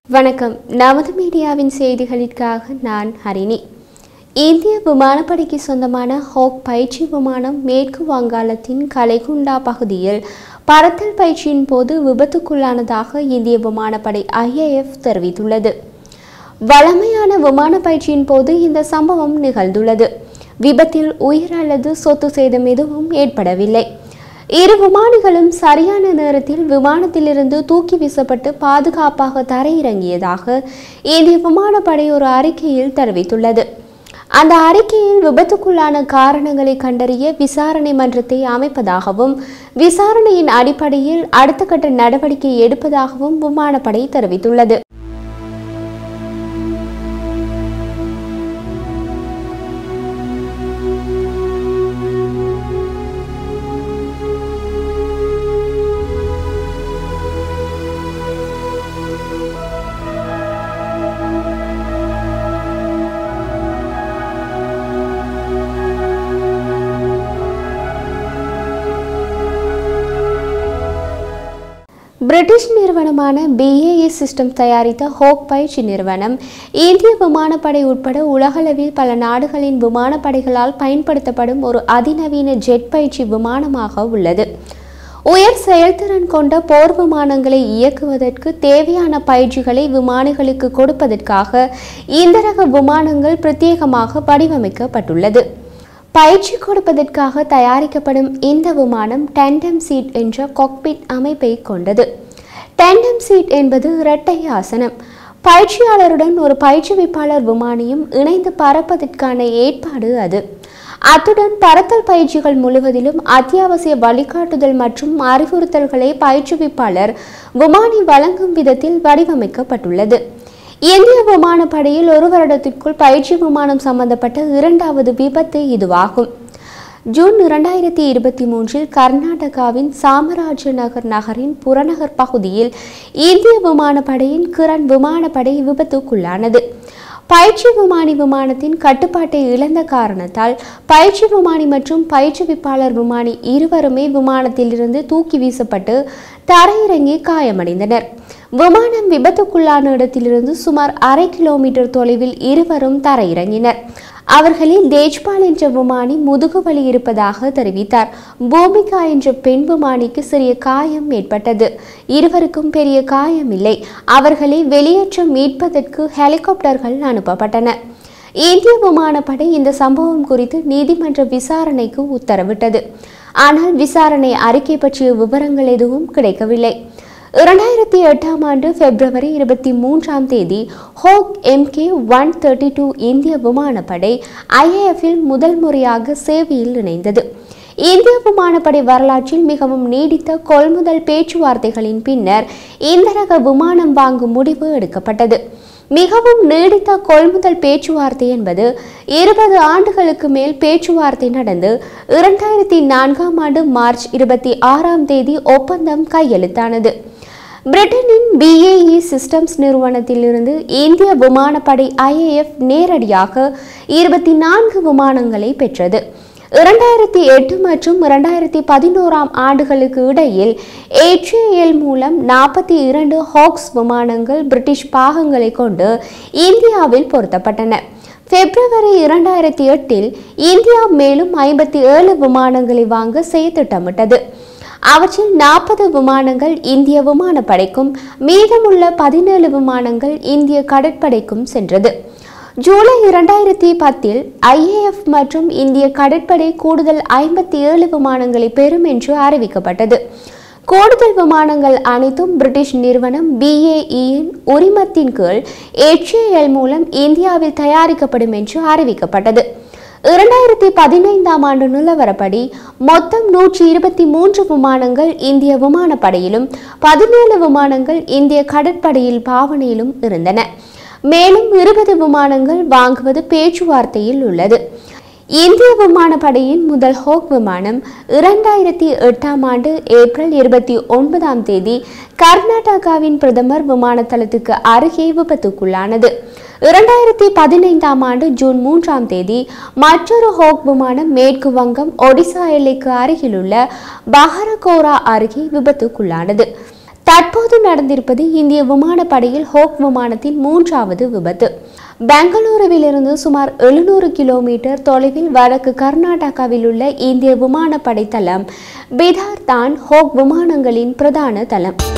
வணக்கம் நமது மீடியாவின் செய்திகளுக்காக நான் ஹரிணி இந்திய விமானப்படைக்கு சொந்தமான ஹோக் பயிற்சி விமானம் மேற்கு வங்காளத்தின் கலைகுண்டா பகுதியில் பறத்தல் பயிற்சியின் போது விபத்துக்குள்ளானதாக இந்திய விமானப்படை ஐஏஎஃப் தெரிவித்துள்ளது வழமையான விமான பயிற்சியின் போது இந்த சம்பவம் நிகழ்ந்துள்ளது விபத்தில் உயிர் அல்லது சொத்து சேதம் எதுவும் ஏற்படவில்லை இரு விமானிகளும் சரியான நேரத்தில் விமானத்திலிருந்து தூக்கி வீசப்பட்டு பாதுகாப்பாக தரையிறங்கியதாக இந்திய விமானப்படை ஒரு அறிக்கையில் தெரிவித்துள்ளது அந்த அறிக்கையில் விபத்துக்குள்ளான காரணங்களை கண்டறிய விசாரணை மன்றத்தை அமைப்பதாகவும் விசாரணையின் அடிப்படையில் அடுத்த கட்ட நடவடிக்கை எடுப்பதாகவும் விமானப்படை தெரிவித்துள்ளது பிரிட்டிஷ் நிறுவனமான BAE சிஸ்டம் தயாரித்த ஹோக் பயிற்சி நிறுவனம் இந்திய விமானப்படை உட்பட உலகளவில் பல நாடுகளின் விமானப்படைகளால் பயன்படுத்தப்படும் ஒரு அதிநவீன ஜெட் பயிற்சி விமானமாக உள்ளது உயர் செயல்திறன் கொண்ட போர் விமானங்களை இயக்குவதற்கு தேவையான பயிற்சிகளை விமானிகளுக்கு கொடுப்பதற்காக இந்த ரக விமானங்கள் பிரத்யேகமாக வடிவமைக்கப்பட்டுள்ளது பயிற்சி கொடுப்பதற்காக தயாரிக்கப்படும் இந்த விமானம் டெண்டம் சீட் என்ற காக்பிட் அமைப்பை கொண்டது டெண்டம் சீட் என்பது இரட்டை ஆசனம் பயிற்சியாளருடன் ஒரு பயிற்றுவிப்பாளர் விமானியும் இணைந்து பறப்பதற்கான ஏற்பாடு அது அத்துடன் பறத்தல் பயிற்சிகள் முழுவதிலும் அத்தியாவசிய வழிகாட்டுதல் மற்றும் அறிவுறுத்தல்களை பயிற்றுவிப்பாளர் விமானி வழங்கும் விதத்தில் வடிவமைக்கப்பட்டுள்ளது இந்திய விமானப்படையில் ஒரு வருடத்திற்குள் பயிற்சி விமானம் சம்பந்தப்பட்ட இரண்டாவது விபத்து இதுவாகும் ஜூன் இரண்டாயிரத்தி இருபத்தி மூன்றில் கர்நாடகாவின் சாமராஜநகர் நகரின் புறநகர் பகுதியில் இந்திய விமானப்படையின் கிரண் விமானப்படை விபத்துக்குள்ளானது பயிற்சி விமானி விமானத்தின் கட்டுப்பாட்டை இழந்த காரணத்தால் பயிற்சி விமானி மற்றும் பயிற்றுவிப்பாளர் விமானி இருவருமே விமானத்திலிருந்து தூக்கி வீசப்பட்டு தரையிறங்கி காயமடைந்தனர் விமானம் விபத்துக்குள்ளான இடத்திலிருந்து சுமார் அரை கிலோமீட்டர் தொலைவில் இருவரும் தரையிறங்கினர் அவர்களில் தேஜ்பால் என்ற விமானி முதுகுவலி இருப்பதாக தெரிவித்தார் பூமிகா என்ற பெண் விமானிக்கு சிறிய காயம் ஏற்பட்டது இருவருக்கும் பெரிய காயம் இல்லை அவர்களை வெளியேற்ற மீட்பதற்கு ஹெலிகாப்டர்கள் அனுப்பப்பட்டன இந்திய விமானப்படை இந்த சம்பவம் குறித்து நீதிமன்ற விசாரணைக்கு உத்தரவிட்டது ஆனால் விசாரணை அறிக்கை பற்றிய விவரங்கள் எதுவும் கிடைக்கவில்லை இரண்டாயிரத்தி எட்டாம் ஆண்டு பிப்ரவரி இருபத்தி மூன்றாம் தேதி Hawk MK one thirty two இந்திய விமானப்படை ஐஏஎஃப்பில் முதல் முறையாக சேவையில் இணைந்தது இந்திய விமானப்படை வரலாற்றில் மிகவும் நீடித்த கொள்முதல் பேச்சுவார்த்தைகளின் பின்னர் இந்த ரக விமானம் வாங்கும் முடிவு எடுக்கப்பட்டது மிகவும் நீடித்த கொள்முதல் பேச்சுவார்த்தை என்பது இருபது ஆண்டுகளுக்கு மேல் பேச்சுவார்த்தை நடந்து இரண்டாயிரத்தி நான்காம் ஆண்டு மார்ச் இருபத்தி ஆறாம் தேதி ஒப்பந்தம் கையெழுத்தானது பிரிட்டனின் BAE சிஸ்டம்ஸ் நிறுவனத்திலிருந்து இந்திய விமானப்படை ஐஏஎஃப் நேரடியாக இருபத்தி நான்கு விமானங்களை பெற்றது இரண்டாயிரத்தி எட்டு மற்றும் இரண்டாயிரத்தி பதினோராம் ஆண்டுகளுக்கு இடையில் ஏட்ரியல் மூலம் நாற்பத்தி இரண்டு ஹாக்ஸ் விமானங்கள் பிரிட்டிஷ் பாகங்களை கொண்டு இந்தியாவில் பொருத்தப்பட்டன பிப்ரவரி இரண்டாயிரத்தி எட்டில் இந்தியா மேலும் ஐம்பத்தி ஏழு விமானங்களை வாங்க செய்ய திட்டமிட்டது அவற்றில் நாற்பது விமானங்கள் இந்திய விமானப்படைக்கும் மீதமுள்ள பதினேழு விமானங்கள் இந்திய கடற்படைக்கும் சென்றது ஜூலை இரண்டாயிரத்தி பத்தில் ஐஏஎஃப் மற்றும் இந்திய கடற்படை கூடுதல் ஐம்பத்தி ஏழு விமானங்களை பெறும் என்று அறிவிக்கப்பட்டது கூடுதல் விமானங்கள் அனைத்தும் பிரிட்டிஷ் நிறுவனம் பிஏஇயின் உரிமத்தின் கீழ் HAL மூலம் இந்தியாவில் தயாரிக்கப்படும் என்று அறிவிக்கப்பட்டது இரண்டாயிரத்தி பதினைந்தாம் ஆண்டு நிலவரப்படி மொத்தம் நூற்றி இருபத்தி மூன்று விமானங்கள் இந்திய விமானப்படையிலும் பதினேழு விமானங்கள் இந்திய கடற்படையில் பாவனையிலும் இருந்தன மேலும் இருபது விமானங்கள் வாங்குவது பேச்சுவார்த்தையில் உள்ளது இந்திய விமானப்படையின் முதல் ஹோக் விமானம் இரண்டாயிரத்தி எட்டாம் ஆண்டு ஏப்ரல் இருபத்தி ஒன்பதாம் தேதி கர்நாடகாவின் பிரதமர் விமான தளத்துக்கு அருகே விபத்துக்குள்ளானது இரண்டாயிரத்தி பதினைந்தாம் ஆண்டு ஜூன் மூன்றாம் தேதி மற்றொரு ஹோக் விமானம் மேற்கு வங்கம் ஒடிசா எல்லைக்கு அருகிலுள்ள பஹரகோரா அருகே விபத்துக்குள்ளானது தற்போது நடந்திருப்பது இந்திய விமானப்படையில் ஹோக் விமானத்தின் மூன்றாவது விபத்து பெங்களூருவிலிருந்து சுமார் எழுநூறு கிலோமீட்டர் தொலைவில் வடக்கு கர்நாடகாவில் உள்ள இந்திய விமானப்படை தளம் பிதார் தான் ஹோக் விமானங்களின் பிரதான தளம்